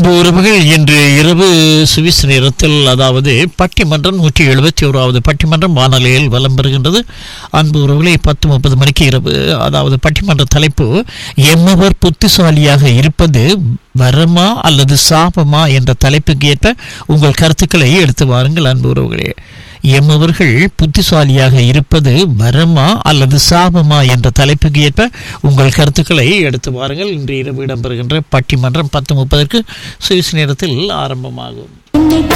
அன்பு உறவுகள் இன்று இரவு சுவிஸ் நேரத்தில் அதாவது பட்டிமன்றம் நூற்றி எழுபத்தி ஓராவது பட்டிமன்றம் வானொலியில் வலம் பெறுகின்றது அன்பு உறவுகளை பத்து முப்பது மணிக்கு இரவு அதாவது பட்டிமன்ற தலைப்பு எம்மவர் புத்திசாலியாக இருப்பது வரமா அல்லது சாபமா என்ற தலைப்புக்கு ஏற்ப உங்கள் கருத்துக்களை எடுத்து வாருங்கள் அன்பு உறவுகளே எம்மவர்கள் புத்திசாலியாக இருப்பது வரமா அல்லது சாபமா என்ற தலைப்புக்கு ஏற்ப உங்கள் கருத்துக்களை எடுத்து வாருங்கள் இன்று இரவு இடம்பெறுகின்ற பட்டிமன்றம் பத்து முப்பதற்கு சுவிஸ் நேரத்தில் ஆரம்பமாகும் உன்னை